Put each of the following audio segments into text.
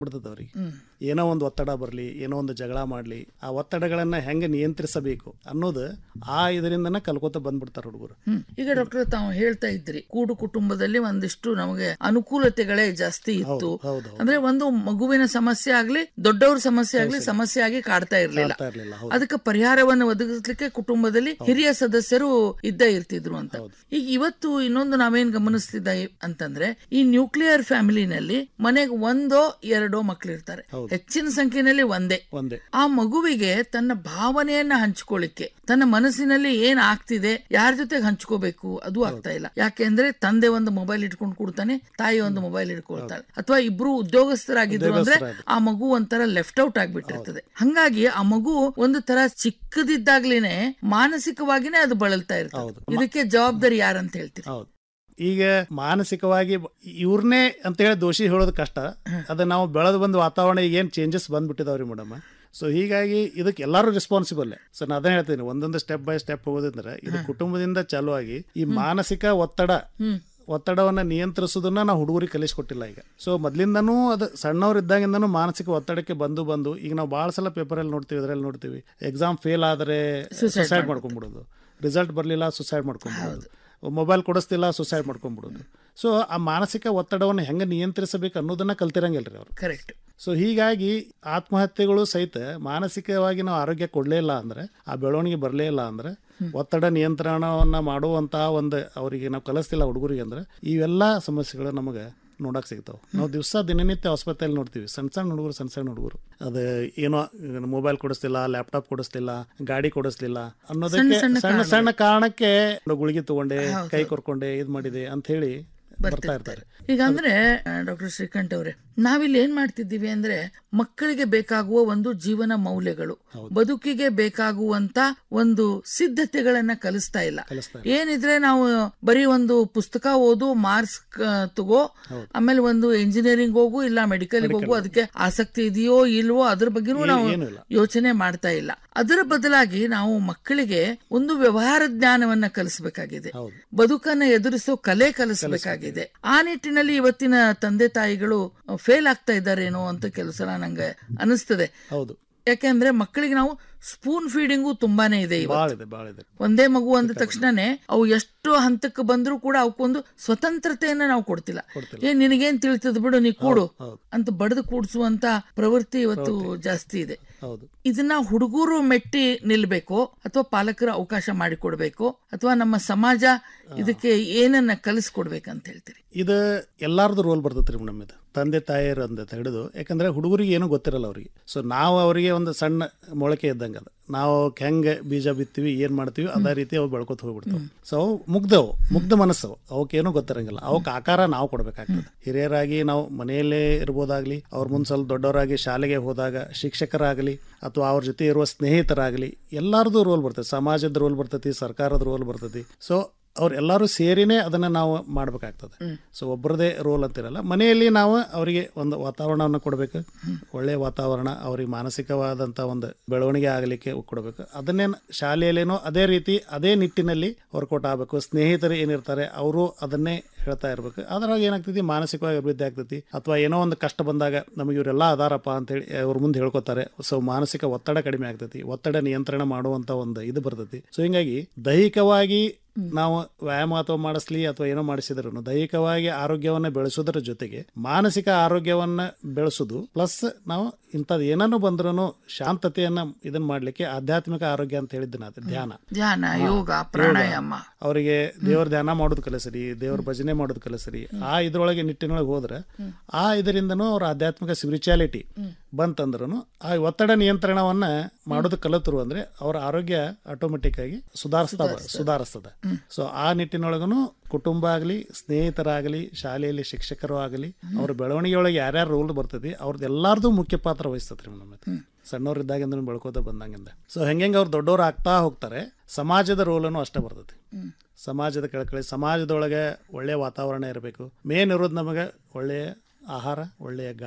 ಬಿಡ್ತದೆ ಅವ್ರಿಗೆ ಏನೋ ಒಂದು ಒತ್ತಡ ಬರಲಿ ಏನೋ ಒಂದು ಜಗಳ ಮಾಡಲಿ ಆ ಒತ್ತಡಗಳನ್ನ ಹೆಂಗೆ ನಿಯಂತ್ರಿಸಬೇಕು ಅನ್ನೋದು ಆ ಇದರಿಂದನೇ ಕಲ್ಕೋತ ಬಂದ್ಬಿಡ್ತಾರೆ ಹುಡುಗರು ಹ್ಮ್ ಈಗ ಡಾಕ್ಟರ್ ತಾವು ಹೇಳ್ತಾ ಇದ್ರಿ ಕೂಡು ಕುಟುಂಬದಲ್ಲಿ ಒಂದಿಷ್ಟು ನಮಗೆ ಅನುಕೂಲತೆಗಳೇ ಜಾಸ್ತಿ ಇತ್ತು ಹೌದು ಅಂದ್ರೆ ಒಂದು ಮಗುವಿನ ಸಮಸ್ಯೆ ಆಗ್ಲಿ ದೊಡ್ಡವ್ರ ಸಮಸ್ಯೆ ಆಗ್ಲಿ ಸಮಸ್ಯೆ ಆಗಿ ಕಾಡ್ತಾ ಇರ್ಲಿಲ್ಲ ಆಗ್ತಾ ಇರ್ಲಿಲ್ಲ ಹೌದು ಅದಕ್ಕೆ ಪರಿಹಾರವನ್ನು ಒದಗಿಸ್ಲಿಕ್ಕೆ ಕುಟುಂಬದಲ್ಲಿ ಹಿರಿಯ ಸದಸ್ಯರು ಇದ್ದ ಇರ್ತಿದ್ರು ಅಂತ ಈಗ ಇವತ್ತು ಇನ್ನೊಂದು ನಾವೇನ್ ಗಮನಿಸ್ತಿದ್ದ ಅಂತಂದ್ರೆ ಈ ನ್ಯೂಕ್ಲಿಯರ್ ಫ್ಯಾಮಿಲಿನಲ್ಲಿ ಮನೆಗೆ ಒಂದೋ ಎರಡೋ ಮಕ್ಳು ಇರ್ತಾರೆ ಹೆಚ್ಚಿನ ಸಂಖ್ಯೆಯಲ್ಲಿ ಒಂದೇ ಒಂದೇ ಆ ಮಗುವಿಗೆ ತನ್ನ ಭಾವನೆಯನ್ನ ಹಂಚ್ಕೊಳ್ಳಿಕ್ಕೆ ತನ್ನ ಮನಸ್ಸಿನಲ್ಲಿ ಏನ್ ಆಗ್ತಿದೆ ಯಾರ ಜೊತೆಗೆ ಹಂಚ್ಕೋಬೇಕು ಅದು ಆಗ್ತಾ ಇಲ್ಲ ಯಾಕೆಂದ್ರೆ ತಂದೆ ಒಂದು ಮೊಬೈಲ್ ಇಟ್ಕೊಂಡು ಕೊಡ್ತಾನೆ ತಾಯಿ ಒಂದು ಮೊಬೈಲ್ ಇಟ್ಕೊಳ್ತಾಳೆ ಅಥವಾ ಇಬ್ರು ಉದ್ಯೋಗಸ್ಥರಾಗಿದ್ರು ಅಂದ್ರೆ ಆ ಮಗು ಒಂಥರ ಲೆಫ್ಟ್ ಔಟ್ ಆಗ್ಬಿಟ್ಟಿರ್ತದೆ ಹಂಗಾಗಿ ಆ ಮಗು ಒಂದು ತರ ಚಿಕ್ಕದಿದ್ದಾಗ್ಲೇನೆ ಮಾನಸಿಕವಾಗಿನೇ ಅದು ಬಳಲ್ತಾ ಇರ್ತದೆ ಇದಕ್ಕೆ ಜವಾಬ್ದಾರಿ ಯಾರಂತ ಹೇಳ್ತೀರಿ ಹೌದು ಈಗ ಮಾನಸಿಕವಾಗಿ ಇವ್ರನ್ನೇ ಅಂತೇಳಿ ದೋಷಿ ಹೇಳೋದು ಕಷ್ಟ ಅದು ನಾವು ಬೆಳೆದು ಬಂದ ವಾತಾವರಣ ಈಗ ಏನು ಚೇಂಜಸ್ ಬಂದ್ಬಿಟ್ಟಿದಾವ್ರಿ ಮೇಡಮ್ ಸೊ ಹೀಗಾಗಿ ಇದಕ್ಕೆ ಎಲ್ಲರೂ ರೆಸ್ಪಾನ್ಸಿಬಲ್ ಸೊ ನಾನು ಅದೇ ಹೇಳ್ತೀನಿ ಒಂದೊಂದು ಸ್ಟೆಪ್ ಬೈ ಸ್ಟೆಪ್ ಹೋಗೋದಂದ್ರೆ ಇದು ಕುಟುಂಬದಿಂದ ಚಾಲು ಆಗಿ ಈ ಮಾನಸಿಕ ಒತ್ತಡ ಒತ್ತಡವನ್ನ ನಿಯಂತ್ರಿಸೋದನ್ನ ನಾವು ಹುಡುಗರಿಗೆ ಕಲಿಸ್ಕೊಟ್ಟಿಲ್ಲ ಈಗ ಸೊ ಮೊದ್ಲಿಂದನೂ ಅದು ಸಣ್ಣವ್ರು ಇದ್ದಾಗಿಂದನೂ ಮಾನಸಿಕ ಒತ್ತಡಕ್ಕೆ ಬಂದು ಬಂದು ಈಗ ನಾವು ಭಾಳ ಸಲ ಪೇಪರಲ್ಲಿ ನೋಡ್ತೀವಿ ಇದರಲ್ಲಿ ನೋಡ್ತೀವಿ ಎಕ್ಸಾಮ್ ಫೇಲ್ ಆದರೆ ಸುಸೈಡ್ ಮಾಡ್ಕೊಂಡ್ಬಿಡೋದು ರಿಸಲ್ಟ್ ಬರಲಿಲ್ಲ ಸುಸೈಡ್ ಮಾಡ್ಕೊಂಡ್ಬಿಡೋದು ಮೊಬೈಲ್ ಕೊಡಿಸ್ತಿಲ್ಲ ಸುಸೈಡ್ ಮಾಡ್ಕೊಂಡ್ಬಿಡೋದು ಸೊ ಆ ಮಾನಸಿಕ ಒತ್ತಡವನ್ನು ಹೆಂಗೆ ನಿಯಂತ್ರಿಸಬೇಕು ಅನ್ನೋದನ್ನ ಕಲ್ತಿರಂಗಿಲ್ಲ ರೀ ಅವ್ರು ಕರೆಕ್ಟ್ ಸೊ ಹೀಗಾಗಿ ಆತ್ಮಹತ್ಯೆಗಳು ಸಹಿತ ಮಾನಸಿಕವಾಗಿ ನಾವು ಆರೋಗ್ಯ ಕೊಡಲೇ ಇಲ್ಲ ಅಂದ್ರೆ ಆ ಬೆಳವಣಿಗೆ ಬರಲೇ ಇಲ್ಲ ಅಂದ್ರೆ ಒತ್ತಡ ನಿಯಂತ್ರಣವನ್ನ ಮಾಡುವಂತಹ ಒಂದು ಅವರಿಗೆ ನಾವು ಕಲಿಸ್ತಿಲ್ಲ ಹುಡುಗರಿಗೆ ಅಂದ್ರೆ ಇವೆಲ್ಲ ಸಮಸ್ಯೆಗಳು ನಮಗೆ ನೋಡಕ್ ಸಿಗ್ತಾವೆ ನಾವು ದಿವಸ ದಿನನಿತ್ಯ ಆಸ್ಪತ್ರೆಯಲ್ಲಿ ನೋಡ್ತೀವಿ ಸಣ್ಣ ಸಣ್ಣ ಹುಡುಗರು ಸಣ್ಣ ಸಣ್ಣ ಹುಡುಗರು ಅದು ಏನೋ ಮೊಬೈಲ್ ಕೊಡಿಸ್ತಿಲ್ಲ ಲ್ಯಾಪ್ಟಾಪ್ ಕೊಡಿಸ್ತಿಲ್ಲ ಗಾಡಿ ಕೊಡಿಸ್ಲಿಲ್ಲ ಅನ್ನೋದಕ್ಕೆ ಸಣ್ಣ ಸಣ್ಣ ಕಾರಣಕ್ಕೆ ಗುಳಿಗೆ ತಗೊಂಡೆ ಕೈ ಕೊರ್ಕೊಂಡೆ ಇದು ಮಾಡಿದೆ ಅಂತ ಹೇಳಿ ಬರ್ತಾ ಇರ್ತಾರೆ ಈಗ ಅಂದ್ರೆ ಡಾಕ್ಟರ್ ಶ್ರೀಕಂಠ್ ಅವರೇ ನಾವಿಲ್ಲಿ ಏನ್ ಮಾಡ್ತಿದ್ದೀವಿ ಅಂದ್ರೆ ಮಕ್ಕಳಿಗೆ ಬೇಕಾಗುವ ಒಂದು ಜೀವನ ಮೌಲ್ಯಗಳು ಬದುಕಿಗೆ ಬೇಕಾಗುವಂತ ಒಂದು ಸಿದ್ಧತೆಗಳನ್ನ ಕಲಿಸ್ತಾ ಇಲ್ಲ ಏನಿದ್ರೆ ನಾವು ಬರೀ ಒಂದು ಪುಸ್ತಕ ಓದು ಮಾರ್ಕ್ಸ್ ತಗೋ ಆಮೇಲೆ ಒಂದು ಇಂಜಿನಿಯರಿಂಗ್ ಹೋಗು ಇಲ್ಲ ಮೆಡಿಕಲ್ ಹೋಗು ಅದಕ್ಕೆ ಆಸಕ್ತಿ ಇದೆಯೋ ಇಲ್ವೋ ಅದ್ರ ಬಗ್ಗೆನೂ ನಾವು ಯೋಚನೆ ಮಾಡ್ತಾ ಇಲ್ಲ ಅದರ ಬದಲಾಗಿ ನಾವು ಮಕ್ಕಳಿಗೆ ಒಂದು ವ್ಯವಹಾರ ಜ್ಞಾನವನ್ನ ಕಲಿಸಬೇಕಾಗಿದೆ ಬದುಕನ್ನ ಎದುರಿಸೋ ಕಲೆ ಕಲಿಸಬೇಕಾಗಿದೆ ಆ ನಿಟ್ಟಿನಲ್ಲಿ ಇವತ್ತಿನ ತಂದೆ ತಾಯಿಗಳು ಫೇಲ್ ಆಗ್ತಾ ಇದ್ದಾರೇನೋ ಅಂತ ಕೆಲವು ಸಲ ನಂಗೆ ಅನಿಸ್ತದೆ ಹೌದು ಯಾಕೆಂದ್ರೆ ಮಕ್ಕಳಿಗೆ ನಾವು ಸ್ಪೂನ್ ಫೀಡಿಂಗು ತುಂಬಾನೇ ಇದೆ ಇವತ್ತು. ಭಾಳ ಇದೆ ಭಾಳ ಇದೆ ಒಂದೇ ಮಗು ಅಂದ ತಕ್ಷಣನೇ ಅವು ಎಷ್ಟು ಹಂತಕ್ಕೆ ಬಂದರೂ ಕೂಡ ಅವಕ್ಕೊಂದು ಸ್ವತಂತ್ರತೆಯನ್ನ ನಾವು ಕೊಡ್ತಿಲ್ಲ ಏನ್ ನಿನಗೇನ್ ತಿಳಿತದ ಬಿಡು ನೀ ಕೂಡು ಅಂತ ಬಡದು ಕೂಡ್ಸುವಂತ ಪ್ರವೃತ್ತಿ ಇವತ್ತು ಜಾಸ್ತಿ ಇದೆ ಹೌದು ಇದನ್ನ ಹುಡುಗರು ಮೆಟ್ಟಿ ನಿಲ್ಬೇಕು ಅಥವಾ ಪಾಲಕರ ಅವಕಾಶ ಮಾಡಿಕೊಡ್ಬೇಕು ಅಥವಾ ನಮ್ಮ ಸಮಾಜ ಇದಕ್ಕೆ ಏನನ್ನ ಕಲಿಸ್ಕೊಡ್ಬೇಕಂತ ಹೇಳ್ತೀರಿ ಇದು ಎಲ್ಲಾರ್ದು ರೋಲ್ ಬರ್ತೈತ್ರಿ ಮೇಡಮ್ ಇದು ತಂದೆ ತಾಯಿಯರು ಅಂತ ಹಿಡಿದು ಯಾಕಂದ್ರೆ ಹುಡುಗರಿಗೆ ಏನೂ ಗೊತ್ತಿರಲ್ಲ ಅವ್ರಿಗೆ ಸೊ ನಾವು ಅವರಿಗೆ ಒಂದು ಸಣ್ಣ ಮೊಳಕೆ ಇದ್ದಂಗೆ ಅದು ನಾವು ಹೆಂಗೆ ಬೀಜ ಬಿತ್ತೀವಿ ಏನು ಮಾಡ್ತೀವಿ ಅದೇ ರೀತಿ ಅವು ಬೆಳ್ಕೊತ ಹೋಗ್ಬಿಡ್ತಾವೆ ಸೊ ಅವು ಮುಗ್ದವು ಮುಗ್ಧ ಮನಸ್ಸು ಅವಕ್ಕೇನು ಗೊತ್ತಿರಂಗಿಲ್ಲ ಅವಕ್ಕೆ ಆಕಾರ ನಾವು ಕೊಡ್ಬೇಕಾಗ್ತದೆ ಹಿರಿಯರಾಗಿ ನಾವು ಮನೆಯಲ್ಲೇ ಇರ್ಬೋದಾಗ್ಲಿ ಅವ್ರ ಮುಂದೆ ಸ್ವಲ್ಪ ದೊಡ್ಡವರಾಗಿ ಶಾಲೆಗೆ ಹೋದಾಗ ಶಿಕ್ಷಕರಾಗಲಿ ಅಥವಾ ಅವ್ರ ಜೊತೆ ಇರುವ ಸ್ನೇಹಿತರಾಗಲಿ ಎಲ್ಲರದು ರೋಲ್ ಬರ್ತೈತಿ ಸಮಾಜದ ರೋಲ್ ಬರ್ತೈತಿ ಸರ್ಕಾರದ ರೋಲ್ ಬರ್ತೈತಿ ಸೊ ಅವ್ರು ಎಲ್ಲರೂ ಸೇರಿನೇ ಅದನ್ನ ನಾವು ಮಾಡ್ಬೇಕಾಗ್ತದೆ ಸೊ ಒಬ್ಬರದೇ ರೋಲ್ ಅಂತಿರಲ್ಲ ಮನೆಯಲ್ಲಿ ನಾವು ಅವರಿಗೆ ಒಂದು ವಾತಾವರಣವನ್ನು ಕೊಡಬೇಕು ಒಳ್ಳೆಯ ವಾತಾವರಣ ಅವ್ರಿಗೆ ಮಾನಸಿಕವಾದಂಥ ಒಂದು ಬೆಳವಣಿಗೆ ಆಗಲಿಕ್ಕೆ ಕೊಡಬೇಕು ಅದನ್ನೇ ಶಾಲೆಯಲ್ಲೇನೋ ಅದೇ ರೀತಿ ಅದೇ ನಿಟ್ಟಿನಲ್ಲಿ ವರ್ಕೌಟ್ ಆಗಬೇಕು ಸ್ನೇಹಿತರು ಏನಿರ್ತಾರೆ ಅವರು ಅದನ್ನೇ ಹೇಳ್ತಾ ಇರ್ಬೇಕು ಅದ್ರಾಗ ಏನಾಗ್ತೈತಿ ಮಾನಸಿಕವಾಗಿ ಅಭಿವೃದ್ಧಿ ಆಗ್ತೈತಿ ಅಥವಾ ಏನೋ ಒಂದು ಕಷ್ಟ ಬಂದಾಗ ನಮಗೆ ಇವರೆಲ್ಲ ಅದಾರಪ್ಪ ಅಂತೇಳಿ ಅವ್ರ ಮುಂದೆ ಹೇಳ್ಕೊತಾರೆ ಸೊ ಮಾನಸಿಕ ಒತ್ತಡ ಕಡಿಮೆ ಆಗ್ತೈತಿ ಒತ್ತಡ ನಿಯಂತ್ರಣ ಮಾಡುವಂತ ಒಂದು ಇದು ಬರ್ತೈತಿ ಸೊ ಹಿಂಗಾಗಿ ದೈಹಿಕವಾಗಿ ನಾವು ವ್ಯಾಯಾಮ ಅಥವಾ ಮಾಡಿಸ್ಲಿ ಅಥವಾ ಏನೋ ಮಾಡಿಸಿದ್ರು ದೈಹಿಕವಾಗಿ ಆರೋಗ್ಯವನ್ನ ಬೆಳೆಸೋದ್ರ ಜೊತೆಗೆ ಮಾನಸಿಕ ಆರೋಗ್ಯವನ್ನ ಬೆಳೆಸೋದು ಪ್ಲಸ್ ನಾವು ಇಂಥದ್ದು ಏನನ್ನು ಬಂದ್ರೂ ಶಾಂತತೆಯನ್ನ ಇದನ್ನ ಮಾಡ್ಲಿಕ್ಕೆ ಆಧ್ಯಾತ್ಮಿಕ ಆರೋಗ್ಯ ಅಂತ ಹೇಳಿದ್ದೆ ನಾನು ಧ್ಯಾನ ಧ್ಯಾನ ಯೋಗ ಪ್ರಾಣಾಯಾಮ ಅವರಿಗೆ ದೇವ್ರ ಧ್ಯಾನ ಮಾಡೋದು ಕಲಿಸ್ರಿ ದೇವ್ರ ಭಜನೆ ಮಾಡೋದು ಕಲಿಸ್ರಿ ಆ ಇದ್ರೊಳಗೆ ನಿಟ್ಟಿನೊಳಗೆ ಹೋದ್ರೆ ಆ ಇದರಿಂದನೂ ಅವ್ರ ಆಧ್ಯಾತ್ಮಿಕ ಸ್ಪಿರಿಚುಯಾಲಿಟಿ ಬಂತಂದ್ರೂ ಆ ಒತ್ತಡ ನಿಯಂತ್ರಣವನ್ನ ಮಾಡೋದು ಕಲಿತರು ಅಂದ್ರೆ ಅವ್ರ ಆರೋಗ್ಯ ಆಟೋಮೆಟಿಕ್ ಆಗಿ ಸುಧಾರಿಸ್ತಾ ಸುಧಾರಿಸ್ತದೆ ಸೊ ಆ ನಿಟ್ಟಿನೊಳಗನು ಕುಟುಂಬ ಆಗಲಿ ಸ್ನೇಹಿತರಾಗಲಿ ಶಾಲೆಯಲ್ಲಿ ಶಿಕ್ಷಕರು ಆಗಲಿ ಅವ್ರ ಬೆಳವಣಿಗೆಯೊಳಗೆ ಯಾರ್ಯಾರು ರೋಲ್ ಬರ್ತದೆ ಅವ್ರದ್ದು ಎಲ್ಲಾರ್ದು ಮುಖ್ಯ ಪಾತ್ರ ವಹಿಸ್ತತ್ರಿ ಮೇಡಮ್ ಸಣ್ಣವ್ರಿದ್ದಾಗಿಂದ ಬೆಳ್ಕೋತ ಬಂದಂಗಿಂದ ಸೊ ಹೆಂಗೆ ಅವ್ರು ದೊಡ್ಡವ್ರು ಆಗ್ತಾ ಹೋಗ್ತಾರೆ ಸಮಾಜದ ರೋಲನ್ನು ಅಷ್ಟೇ ಬರ್ತೈತಿ ಸಮಾಜದ ಕೆಳಕಳಿ ಸಮಾಜದೊಳಗೆ ಒಳ್ಳೆಯ ವಾತಾವರಣ ಇರಬೇಕು ಮೇನ್ ಇರೋದು ನಮಗೆ ಒಳ್ಳೆಯ ಆಹಾರ ಒಳ್ಳೆಯ ಗಾಳಿ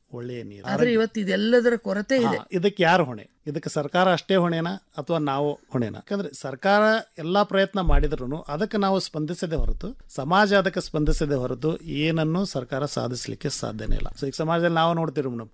ಒಳ್ಳೆಯ ನೀರು ಆದ್ರೆ ಇವತ್ತು ಇದೆಲ್ಲದರ ಕೊರತೆ ಇದೆ ಹಾ, ಇದಕ್ಕೆ ಯಾರು ಹೊಣೆ ಇದಕ್ಕೆ ಸರ್ಕಾರ ಅಷ್ಟೇ ಹೊಣೆನಾ ಅಥವಾ ನಾವು ಹೊಣೆನಾ ಯಾಕಂದ್ರೆ ಸರ್ಕಾರ ಎಲ್ಲಾ ಪ್ರಯತ್ನ ಮಾಡಿದ್ರು ಅದಕ್ಕೆ ನಾವು ಸ್ಪಂದಿಸದೆ ಹೊರತು ಸಮಾಜ ಅದಕ್ಕೆ ಸ್ಪಂದಿಸದೆ ಹೊರತು ಏನನ್ನು ಸರ್ಕಾರ ಸಾಧಿಸಲಿಕ್ಕೆ ಸಾಧ್ಯನೇ ಇಲ್ಲ ಸೊ ಈಗ ಸಮಾಜದಲ್ಲಿ ನಾವು ನೋಡ್ತೀವಿ ಮೇಡಮ್